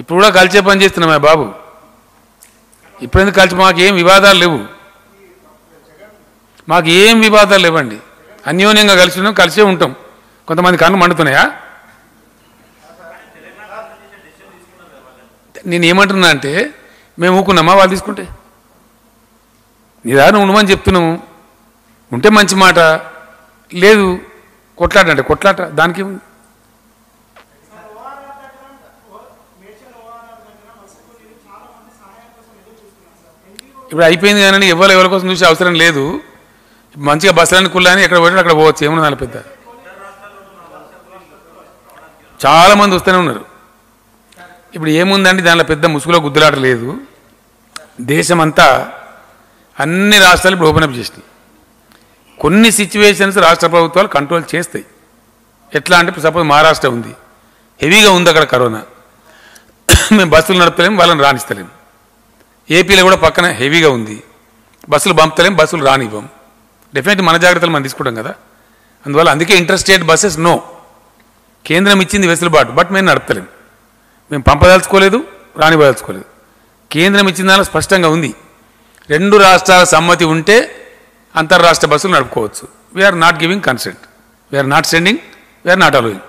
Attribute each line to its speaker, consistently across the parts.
Speaker 1: ఇప్పుడు కూడా కలిసే పని చేస్తున్నామే బాబు ఇప్పుడు ఎందుకు కలిసి మాకు ఏం వివాదాలు లేవు మాకు ఏం వివాదాలు లేవండి అన్యోన్యంగా కలిసి ఉన్నాం కలిసే ఉంటాం కొంతమంది కన్ను మండుతున్నాయా నేను ఏమంటున్నా అంటే మేము ఊకున్నామా వాళ్ళు తీసుకుంటే నిదానం ఉండమని చెప్తున్నాము ఉంటే మంచి మాట లేదు కొట్లాట అంటే కొట్లాట దానికి ఏముంది? ఇప్పుడు అయిపోయింది కానీ ఎవరు ఎవరి కోసం చూసే అవసరం లేదు మంచిగా బస్సులని కుళ్ళని ఎక్కడ పోయినా అక్కడ పోవచ్చు ఏమన్నా దాని పెద్ద చాలా మంది వస్తూనే ఉన్నారు ఇప్పుడు ఏముందండి దానిలో పెద్ద ముసుగులో గుద్దులాట లేదు దేశమంతా అన్ని రాష్ట్రాలు ఇప్పుడు ఓపెన్ అప్ చేసినాయి కొన్ని సిచ్యువేషన్స్ రాష్ట్ర ప్రభుత్వాలు కంట్రోల్ చేస్తాయి ఎట్లా అంటే సపోజ్ మహారాష్ట్ర ఉంది హెవీగా ఉంది అక్కడ కరోనా మేము బస్సులు నడపలేము వాళ్ళని రాణిస్తలేము ఏపీలో కూడా పక్కన హెవీగా ఉంది బస్సులు పంపుతలేం బస్సులు రానివ్వం డెఫినెట్ మన జాగ్రత్తలు మనం తీసుకుంటాం కదా అందువల్ల అందుకే ఇంటర్ స్టేట్ బస్సెస్ నో కేంద్రం ఇచ్చింది వెసులుబాటు బట్ మేము నడపలేం మేము పంపదలుచుకోలేదు రానివ్వదలుచుకోలేదు కేంద్రం ఇచ్చిన దానిలో స్పష్టంగా ఉంది రెండు రాష్ట్రాల సమ్మతి ఉంటే అంతర్రాష్ట్ర బస్సులు నడుపుకోవచ్చు we're not giving consent we're not sending we're not allowing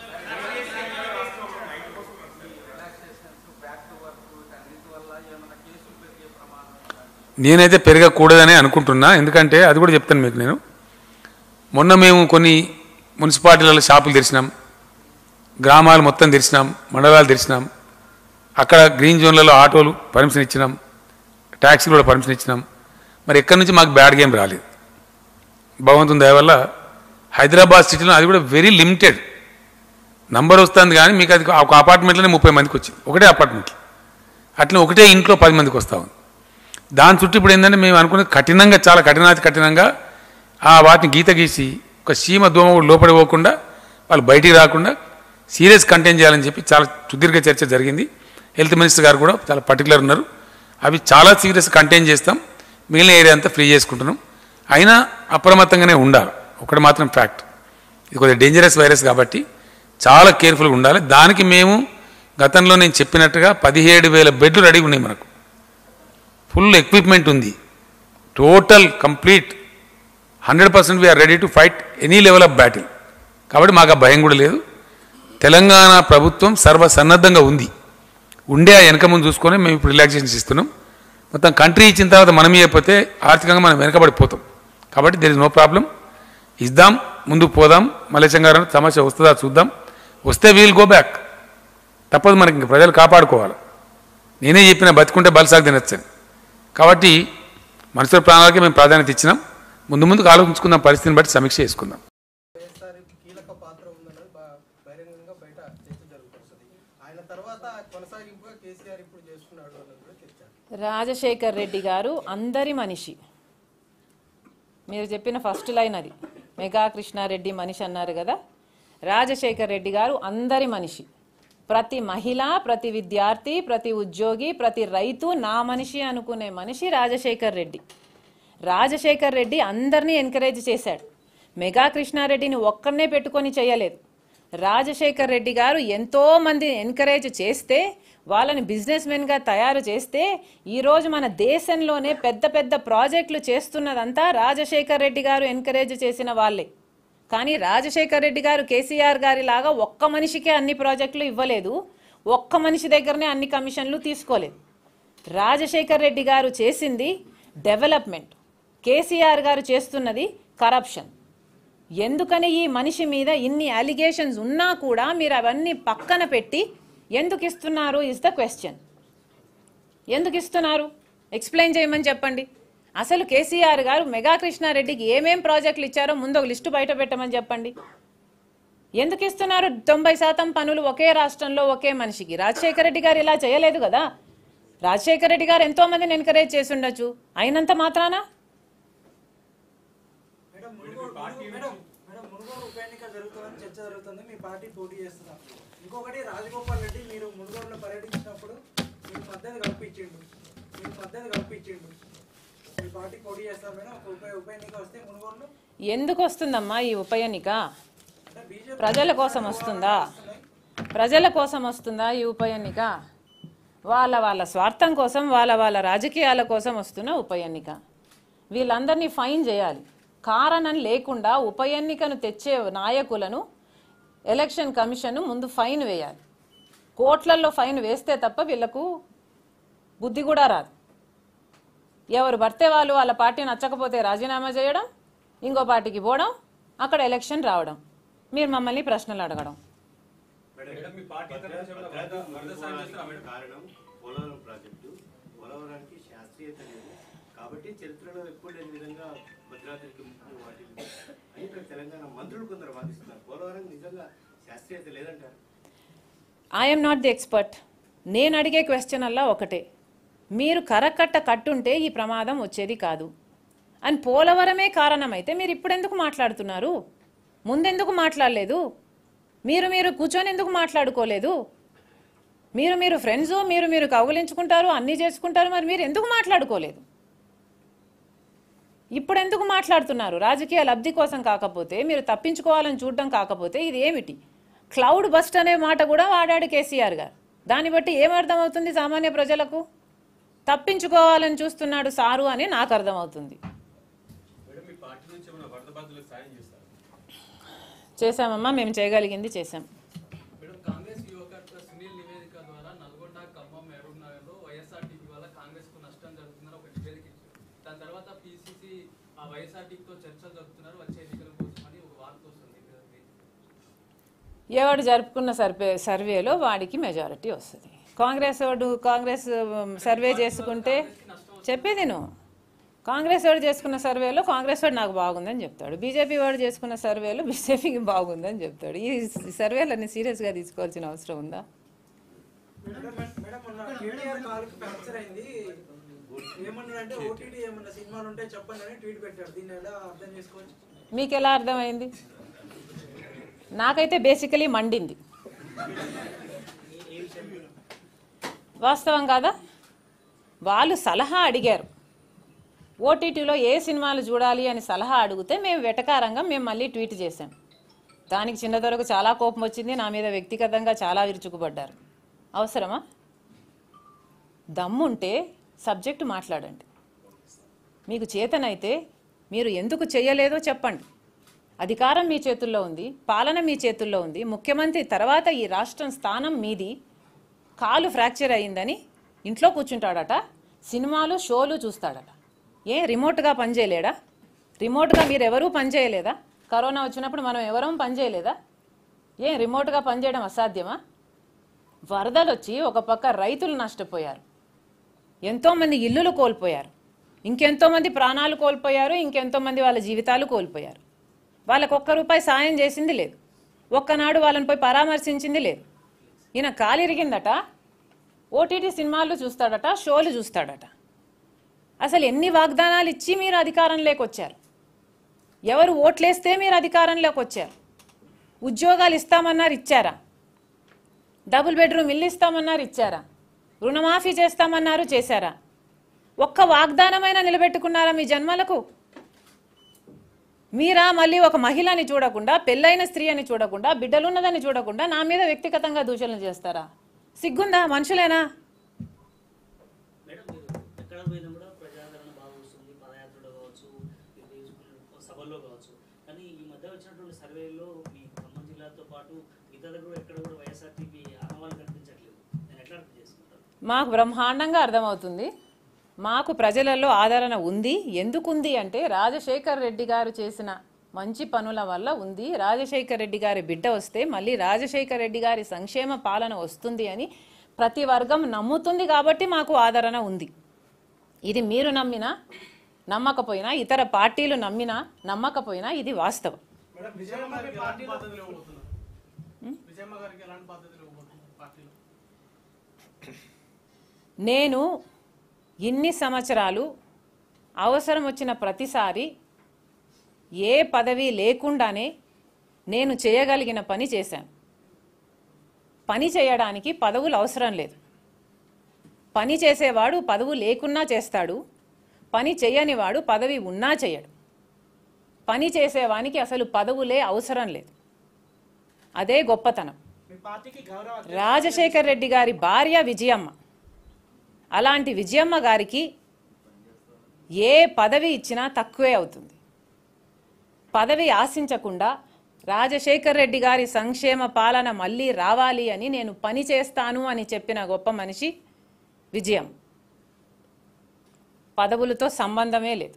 Speaker 1: నేనైతే పెరగకూడదని అనుకుంటున్నా ఎందుకంటే అది కూడా చెప్తాను మీకు నేను మొన్న మేము కొన్ని మున్సిపాలిటీలలో షాపులు తెరిచినాం గ్రామాలు మొత్తం తెరిచినాం మండలాలు తెరిచినాం అక్కడ గ్రీన్ జోన్లలో ఆటోలు పర్మిషన్ ఇచ్చినాం ట్యాక్సీలు కూడా పర్మిషన్ ఇచ్చినాం మరి ఎక్కడి నుంచి మాకు బ్యాడ్ గేమ్ రాలేదు భగవంతుని దయ వల్ల హైదరాబాద్ సిటీలో అది కూడా వెరీ లిమిటెడ్ నంబర్ వస్తుంది కానీ మీకు అది ఒక అపార్ట్మెంట్లోనే ముప్పై మందికి వచ్చింది ఒకటే అపార్ట్మెంట్ అట్లా ఒకటే ఇంట్లో పది మందికి వస్తా ఉంది దాని చుట్టూ ఇప్పుడు ఏంటంటే మేము అనుకున్నది కఠినంగా చాలా కఠినాతి కఠినంగా ఆ వాటిని గీత గీసి ఒక సీమ దోమ కూడా లోపడి పోకుండా వాళ్ళు బయటికి రాకుండా సీరియస్ కంటైన్ చేయాలని చెప్పి చాలా సుదీర్ఘ చర్చ జరిగింది హెల్త్ మినిస్టర్ గారు కూడా చాలా పర్టికులర్ ఉన్నారు అవి చాలా సీరియస్ కంటైన్ చేస్తాం మిగిలిన ఏరియా అంతా ఫ్రీ చేసుకుంటున్నాం అయినా అప్రమత్తంగానే ఉండాలి ఒకటి మాత్రం ఫ్యాక్ట్ ఇది కొద్దిగా డేంజరస్ వైరస్ కాబట్టి చాలా కేర్ఫుల్గా ఉండాలి దానికి మేము గతంలో నేను చెప్పినట్టుగా పదిహేడు వేల బెడ్లు రెడీ ఉన్నాయి మనకు ఫుల్ ఎక్విప్మెంట్ ఉంది total complete hundred percent we're ready to fight any level of battle కాబట్టి మాకు ఆ భయం కూడా లేదు తెలంగాణ ప్రభుత్వం సర్వసన్నద్ధంగా ఉంది ఉండే ఆ వెనక ముందు చూసుకొని మేము ఇప్పుడు రిలాక్సేషన్స్ ఇస్తున్నాం మొత్తం కంట్రీ ఇచ్చిన తర్వాత మనం ఇవ్వకపోతే ఆర్థికంగా మనం వెనకబడిపోతాం కాబట్టి దెర్ ఇస్ నో ప్రాబ్లం ఇద్దాం ముందుకు పోదాం మలేశం గారు సమస్య వస్తుందా చూద్దాం వస్తే వీల్ గో బ్యాక్ తప్పదు మనకి ఇంక ప్రజలు కాపాడుకోవాలి నేనే చెప్పిన బతికుంటే బలసాగు తినొచ్చని కాబట్టి మనుషుల ప్రాణాలకి మేము ప్రాధాన్యత ఇచ్చినాం ముందు ముందుకు ఆలోచించుకుందాం పరిస్థితిని బట్టి సమీక్ష చేసుకుందాం
Speaker 2: వైఎస్ఆర్ కీలక పాత్ర ఉందన్నది బా- బహిరంగంగా బయట చర్చ జరుగుతుంది ఆయన తర్వాత కొనసాగింపుగా కేసీఆర్ ఇప్పుడు చేస్తున్నాడు అన్నది కూడా చర్చ
Speaker 3: రాజశేఖర్ రెడ్డి గారు అందరి మనిషి మీరు చెప్పిన ఫస్ట్ లైన్ అది మెగా కృష్ణారెడ్డి మనిషి అన్నారు కదా రాజశేఖర్ రెడ్డి గారు అందరి మనిషి ప్రతి మహిళ ప్రతి విద్యార్థి ప్రతి ఉద్యోగి ప్రతి రైతు నా మనిషి అనుకునే మనిషి రాజశేఖర్ రెడ్డి రాజశేఖర్ రెడ్డి అందరినీ ఎంకరేజ్ చేశాడు మెగా కృష్ణారెడ్డిని ఒక్కరినే పెట్టుకొని చేయలేదు రాజశేఖర్ రెడ్డి గారు ఎంతో మంది ఎంకరేజ్ చేస్తే వాళ్ళని బిజినెస్ మెన్గా తయారు చేస్తే ఈరోజు మన దేశంలోనే పెద్ద పెద్ద ప్రాజెక్టులు చేస్తున్నదంతా రాజశేఖర్ రెడ్డి గారు ఎంకరేజ్ చేసిన వాళ్ళే కానీ రాజశేఖర్ రెడ్డి గారు కేసీఆర్ గారి లాగా ఒక్క మనిషికే అన్ని ప్రాజెక్టులు ఇవ్వలేదు ఒక్క మనిషి దగ్గరనే అన్ని కమిషన్లు తీసుకోలేదు రాజశేఖర్ రెడ్డి గారు చేసింది డెవలప్మెంట్ కేసీఆర్ గారు చేస్తున్నది కరప్షన్ ఎందుకని ఈ మనిషి మీద ఇన్ని అలిగేషన్స్ ఉన్నా కూడా మీరు అవన్నీ పక్కన పెట్టి ఎందుకు ఇస్తున్నారు ఇస్ ద క్వశ్చన్ ఎందుకు ఇస్తున్నారు ఎక్స్ప్లెయిన్ చేయమని చెప్పండి అసలు కేసీఆర్ గారు మెగా కృష్ణారెడ్డికి ఏమేం ప్రాజెక్టులు ఇచ్చారో ముందు ఒక లిస్టు బయట పెట్టమని చెప్పండి ఎందుకు ఇస్తున్నారు తొంభై శాతం పనులు ఒకే రాష్ట్రంలో ఒకే మనిషికి రాజశేఖర రెడ్డి గారు ఇలా చేయలేదు కదా రాజశేఖర రెడ్డి గారు ఎంతో మందిని ఎంకరేజ్ చేసి ఉండొచ్చు అయినంత మాత్రానా
Speaker 2: madam Munugode madam madam Munugode ఉప ఎన్నిక జరుగుతుందని చర్చ జరుగుతుంది మీ పార్టీ పోటీ చేస్తున్నారు ఇంకొకటి రాజగోపాల్ రెడ్డి మీరు మునుగోడులో పర్యటించినప్పుడు మీకు మద్దతు కల్పించిండు మీకు మద్దతు కల్పించిండు మీ పార్టీ పోటీ చేస్తారు మేడం ఒక ఉప ఉప ఎన్నిక వస్తే మునుగోడులో
Speaker 3: ఎందుకు వస్తుందమ్మా ఈ ఉప ఎన్నిక
Speaker 2: అంటే బీజేపీ
Speaker 3: ప్రజల కోసం వస్తుందా ప్రజల కోసం వస్తుందా ఈ ఉప ఎన్నిక వాళ్ళ వాళ్ళ స్వార్థం కోసం వాళ్ళ వాళ్ళ రాజకీయాల కోసం వస్తున్న ఉప ఎన్నిక వీళ్ళందరినీ ఫైన్ చేయాలి కారణం లేకుండా ఉప ఎన్నికను తెచ్చే నాయకులను ఎలక్షన్ కమిషన్ ముందు ఫైన్ వేయాలి కోట్లల్లో ఫైన్ వేస్తే తప్ప వీళ్ళకు బుద్ధి కూడా రాదు ఎవరు పడితే వాళ్ళు వాళ్ళ పార్టీ నచ్చకపోతే రాజీనామా చేయడం ఇంకో పార్టీకి పోవడం అక్కడ ఎలక్షన్ రావడం మీరు మమ్మల్ని ప్రశ్నలు అడగడం
Speaker 4: కారణం పోలవరం ప్రాజెక్టు పోలవరానికి శాస్త్రీయత లేదు కాబట్టి చరిత్రలో ఎప్పుడు లేని విధంగా భద్రాద్రికి ముఖ్యం వాటి అని ఇక్కడ తెలంగాణ మంత్రులు కొందరు వాదిస్తున్నారు పోలవరం నిజంగా శాస్త్రీయత లేదంటారు
Speaker 3: ఐఎమ్ నాట్ ది ఎక్స్పర్ట్ నేను అడిగే క్వశ్చన్ అల్లా ఒకటే మీరు కరకట్ట కట్టుంటే ఈ ప్రమాదం వచ్చేది కాదు అని పోలవరమే కారణమైతే మీరు ఇప్పుడెందుకు మాట్లాడుతున్నారు ముందెందుకు మాట్లాడలేదు మీరు మీరు కూర్చొని ఎందుకు మాట్లాడుకోలేదు మీరు మీరు ఫ్రెండ్స్ మీరు మీరు కౌగులించుకుంటారు అన్నీ చేసుకుంటారు మరి మీరు ఎందుకు మాట్లాడుకోలేదు ఇప్పుడు ఎందుకు మాట్లాడుతున్నారు రాజకీయ లబ్ధి కోసం కాకపోతే మీరు తప్పించుకోవాలని చూడడం కాకపోతే ఇది ఏమిటి క్లౌడ్ బస్ట్ అనే మాట కూడా వాడాడు కేసీఆర్ గారు దాన్ని బట్టి ఏమర్థమవుతుంది సామాన్య ప్రజలకు తప్పించుకోవాలని చూస్తున్నాడు సారు అని నాకు అర్థమవుతుంది
Speaker 5: మేడం మీ పార్టీ నుంచి ఏమైనా వరద బాధితులకు సాయం చేస్తారు
Speaker 3: చేశామమ్మా మేము చేయగలిగింది చేశాం
Speaker 6: మేడం కాంగ్రెస్ యువకర్త సునీల్ నివేదిక ద్వారా నల్గొండ ఖమ్మం మహబూబ్ నగర్లో వైఎస్ఆర్టీపీ వల్ల కాంగ్రెస్ కు నష్టం జరుగుతుందని ఒక నివేదిక ఇచ్చారు దాని తర్వాత పిసిసి ఆ వైఎస్ఆర్టీపీతో చర్చలు జరుపుతున్నారు వచ్చే ఎన్నికల కోసం అని ఒక వార్త వస్తుంది కదండి.
Speaker 3: ఎవడు జరుపుకున్న సర్వే సర్వేలో వాడికి మెజారిటీ వస్తుంది కాంగ్రెస్ వాడు కాంగ్రెస్ ఉమ్, సర్వే చేసుకుంటే చెప్పేది నువ్వు కాంగ్రెస్ వాడు చేసుకున్న సర్వేలో కాంగ్రెస్ వాడు నాకు బాగుందని చెప్తాడు బీజేపీ వాడు చేసుకున్న సర్వేలో బీజేపీకి బాగుందని చెప్తాడు ఈ సర్వేలన్నీ సీరియస్గా తీసుకోవాల్సిన అవసరం ఉందా
Speaker 2: మేడం మేడం మొన్న కేటీఆర్ కాలుకి ఫ్రాక్చర్ అయింది ఏమన్నాడంటే ఓటీటీ ఏమన్నా సినిమాలు ఉంటే చెప్పండి అని ట్వీట్ పెట్టాడు దీన్ని ఎలా అర్థం చేసుకోవచ్చు
Speaker 3: మీకు ఎలా అర్థమైంది నాకైతే బేసికలీ మండింది వాస్తవం కాదా వాళ్ళు సలహా అడిగారు ఓటీటీలో ఏ సినిమాలు చూడాలి అని సలహా అడిగితే మేము వెటకారంగా మేము మళ్ళీ ట్వీట్ చేశాం దానికి చిన్నదొరకు చాలా కోపం వచ్చింది నా మీద వ్యక్తిగతంగా చాలా విరుచుకుపడ్డారు అవసరమా దమ్ముంటే సబ్జెక్టు మాట్లాడండి మీకు చేతనైతే మీరు ఎందుకు చేయలేదో చెప్పండి అధికారం మీ చేతుల్లో ఉంది పాలన మీ చేతుల్లో ఉంది ముఖ్యమంత్రి తర్వాత ఈ రాష్ట్రం స్థానం మీది కాలు ఫ్రాక్చర్ అయ్యిందని ఇంట్లో కూర్చుంటాడట సినిమాలు షోలు చూస్తాడట ఏ రిమోట్గా పనిచేయలేడా రిమోట్గా మీరు ఎవరూ పనిచేయలేదా కరోనా వచ్చినప్పుడు మనం ఎవరూ పనిచేయలేదా ఏ రిమోట్గా పనిచేయడం అసాధ్యమా వరదలు వచ్చి ఒక పక్క రైతులు నష్టపోయారు ఎంతోమంది ఇల్లులు కోల్పోయారు ఇంకెంతోమంది ప్రాణాలు కోల్పోయారు ఇంకెంతోమంది వాళ్ళ జీవితాలు కోల్పోయారు వాళ్ళకు ఒక్క రూపాయి సాయం చేసింది లేదు ఒక్కనాడు వాళ్ళని పోయి పరామర్శించింది లేదు ఈయన కాలిరిగిందట ఓటీటీ సినిమాలు చూస్తాడట షోలు చూస్తాడట అసలు ఎన్ని వాగ్దానాలు ఇచ్చి మీరు అధికారంలోకి వచ్చారు ఎవరు ఓట్లేస్తే మీరు అధికారంలోకి వచ్చారు ఉద్యోగాలు ఇస్తామన్నారు ఇచ్చారా డబుల్ బెడ్రూమ్ ఇల్లు ఇస్తామన్నారు ఇచ్చారా రుణమాఫీ చేస్తామన్నారు చేశారా ఒక్క వాగ్దానమైనా నిలబెట్టుకున్నారా మీ జన్మలకు మీరా మళ్ళీ ఒక మహిళని చూడకుండా పెళ్ళైన స్త్రీ అని చూడకుండా బిడ్డలున్నదని చూడకుండా నా మీద వ్యక్తిగతంగా దూషణలు చేస్తారా సిగ్గుందా మనుషులేనా
Speaker 7: మేడం మీరు ఎక్కడ పోయినా కూడా ప్రజాదరణ బాగా వస్తుంది పదయాత్రలో కావచ్చు ఇది సభల్లో కావచ్చు కానీ ఈ మధ్య వచ్చినటువంటి సర్వేలో మీ ఖమ్మం జిల్లాతో పాటు ఇతర కూడా ఎక్కడ కూడా వైఎస్ఆర్టీపీ ఆనవాళ్ళు కనిపించట్లేదు నేను ఎట్లా అర్థం చేసుకుంటాను
Speaker 3: మాకు బ్రహ్మాండంగా అర్థమవుతుంది మాకు ప్రజలలో ఆదరణ ఉంది ఎందుకుంది అంటే రాజశేఖర్ రెడ్డి గారు చేసిన మంచి పనుల వల్ల ఉంది రాజశేఖర్ రెడ్డి గారి బిడ్డ వస్తే మళ్ళీ రాజశేఖర్ రెడ్డి గారి సంక్షేమ పాలన వస్తుంది అని ప్రతి వర్గం నమ్ముతుంది కాబట్టి మాకు ఆదరణ ఉంది ఇది మీరు నమ్మినా నమ్మకపోయినా ఇతర పార్టీలు నమ్మినా నమ్మకపోయినా ఇది వాస్తవం
Speaker 2: మేడం విజయమ్మ గారి పార్టీలో
Speaker 6: పద్ధతిలో ఇవ్వబోతున్నారు విజయమ్మ గారికి ఎలాంటి పద్ధతిలో ఇవ్వబోతున్నారు పార్టీలో
Speaker 3: నేను ఇన్ని సంవత్సరాలు అవసరం వచ్చిన ప్రతిసారి ఏ పదవి లేకుండానే నేను చేయగలిగిన పని చేశాను పని చేయడానికి పదవులు అవసరం లేదు పని చేసేవాడు పదవు లేకున్నా చేస్తాడు పని చేయనివాడు పదవి ఉన్నా చేయడు పని చేసేవానికి అసలు పదవులే అవసరం లేదు అదే గొప్పతనం
Speaker 2: మీ పార్టీకి గౌరవ
Speaker 3: రాజశేఖర్ రెడ్డి గారి భార్య విజయమ్మ అలాంటి విజయమ్మ గారికి ఏ పదవి ఇచ్చినా తక్కువే అవుతుంది పదవి ఆశించకుండా రాజశేఖర్ రెడ్డి గారి సంక్షేమ పాలన మళ్ళీ రావాలి అని నేను పని చేస్తాను అని చెప్పిన గొప్ప మనిషి విజయం పదవులతో సంబంధమే లేదు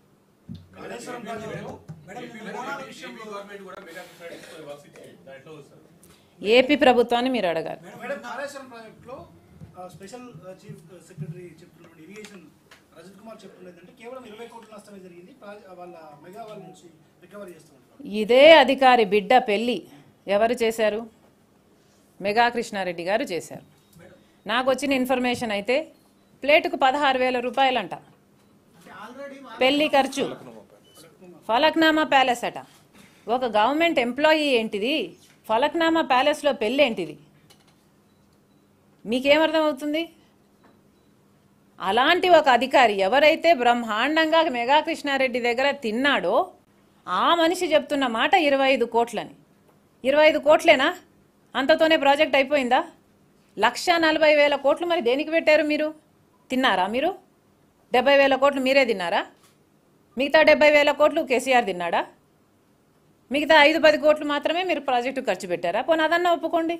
Speaker 5: గవర్నమెంట్ కూడా మెగా కృష్ణారెడ్డి వర్క్స్ ఇచ్చింది దాంట్లో వస్తారు
Speaker 3: ఏపీ ప్రభుత్వాన్ని మీరు అడగాలి
Speaker 8: మేడం కాళేశ్వరం ప్రాజెక్టులో ఆ, స్పెషల్ ఆ, చీఫ్ సెక్రటరీ చెప్తున్నటువంటి ఇరిగేషన్ రజత్ కుమార్ చెప్తున్నది అంటే కేవలం ఇరవై కోట్ల నష్టమే జరిగింది ప్రాజె- వాళ్ళ మెగా వాళ్ళ నుంచి రికవరీ చేస్తున్నారు
Speaker 3: ఇదే అధికారి బిడ్డ పెళ్ళి ఎవరు చేశారు మెగా కృష్ణారెడ్డి గారు చేశారు నాకు వచ్చిన ఇన్ఫర్మేషన్ అయితే ప్లేటుకు పదహారు వేల రూపాయలంట పెళ్లి ఖర్చు ఫలక్నామా ప్యాలెస్ అట ఒక గవర్నమెంట్ ఎంప్లాయీ ఏంటిది ఫలక్నామా ప్యాలెస్లో పెళ్ళి ఏంటిది మీకేమర్థం అవుతుంది అలాంటి ఒక అధికారి ఎవరైతే బ్రహ్మాండంగా మెగా కృష్ణారెడ్డి దగ్గర తిన్నాడో ఆ మనిషి చెప్తున్న మాట ఇరవై ఐదు కోట్లని ఇరవై ఐదు కోట్లేనా అంతతోనే ప్రాజెక్ట్ అయిపోయిందా లక్ష నలభై వేల కోట్లు మరి దేనికి పెట్టారు మీరు తిన్నారా మీరు డెబ్బై వేల కోట్లు మీరే తిన్నారా మిగతా డెబ్బై వేల కోట్లు కేసీఆర్ తిన్నాడా మిగతా ఐదు పది కోట్లు మాత్రమే మీరు ప్రాజెక్టు ఖర్చు పెట్టారా పోనీ అదన్నా ఒప్పుకోండి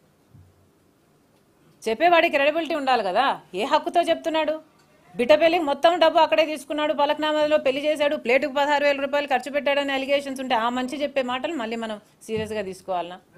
Speaker 3: చెప్పేవాడికి క్రెడిబిలిటీ ఉండాలి కదా ఏ హక్కుతో చెప్తున్నాడు బిడ్డ పెళ్లికి మొత్తం డబ్బు అక్కడే తీసుకున్నాడు పలక్నామాలో పెళ్లి చేశాడు ప్లేటుకు పదహారు వేల రూపాయలు ఖర్చు పెట్టాడని అలిగేషన్స్ ఉంటే ఆ మంచి చెప్పే మాటలు మళ్ళీ మనం సీరియస్గా తీసుకోవాలనా